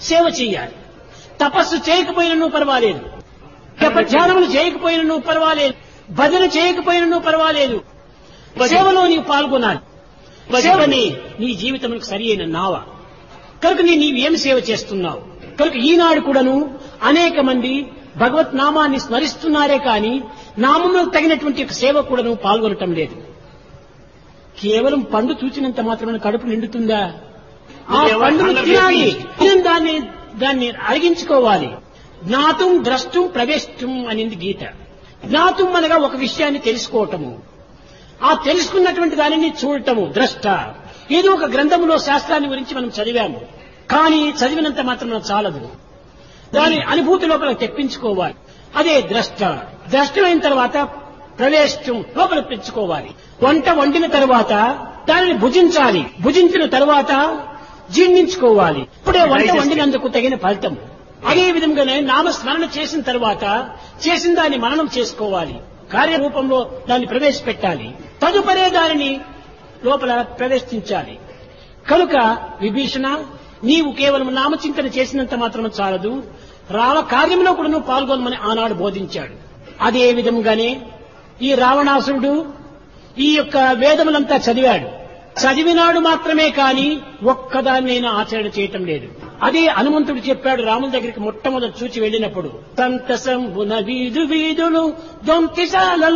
సేవ చేయాలి తపస్సు చేయకపోయినను పర్వాలేదు జపధ్యానములు చేయకపోయినను పర్వాలేదు భజన చేయకపోయినను పర్వాలేదు సేవలో నీవు పాల్గొనాలి సేవని నీ జీవితములకు సరి అయిన నావ కనుక నీ నీవేం సేవ చేస్తున్నావు కనుక ఈనాడు కూడాను అనేక మంది భగవత్ నామాన్ని స్మరిస్తున్నారే కానీ నామంలో తగినటువంటి ఒక సేవ కూడాను పాల్గొనటం లేదు కేవలం పండు చూచినంత మాత్రమే కడుపు నిండుతుందా ఆ పండును తినాలి తినని దాన్ని దాన్ని అరిగించుకోవాలి జ్ఞాతం ద్రష్టం ప్రవేశం అనింది గీత జ్ఞాతం అనగా ఒక విషయాన్ని తెలుసుకోవటము ఆ తెలుసుకున్నటువంటి దానిని చూడటము ద్రష్ట ఏదో ఒక గ్రంథములో శాస్త్రాన్ని గురించి మనం చదివాము కానీ చదివినంత మాత్రం చాలదు దాని అనుభూతి లోపల తెప్పించుకోవాలి అదే ద్రష్ట ద్రష్టమైన తర్వాత ప్రవేశం లోపల పెంచుకోవాలి వంట వండిన తర్వాత దానిని భుజించాలి భుజించిన తర్వాత జీర్ణించుకోవాలి ఇప్పుడే వంట వండినందుకు తగిన ఫలితం అదే విధంగానే నామస్మరణ చేసిన తర్వాత చేసిన దాన్ని మననం చేసుకోవాలి కార్యరూపంలో దాన్ని ప్రవేశపెట్టాలి తదుపరే దానిని లోపల ప్రవేశించాలి కనుక విభీషణ నీవు కేవలం నామచింతన చేసినంత మాత్రం చాలదు రావ కార్యంలో కూడా నువ్వు పాల్గొనమని ఆనాడు బోధించాడు అదే విధంగానే ఈ రావణాసురుడు ఈ యొక్క వేదములంతా చదివాడు చదివినాడు మాత్రమే కాని ఒక్కదాన్నైనా ఆచరణ చేయటం లేదు అదే హనుమంతుడు చెప్పాడు రాముల దగ్గరికి మొట్టమొదటి చూచి వెళ్ళినప్పుడు సంతసంబున వీధు వీధులు దొంతిశాల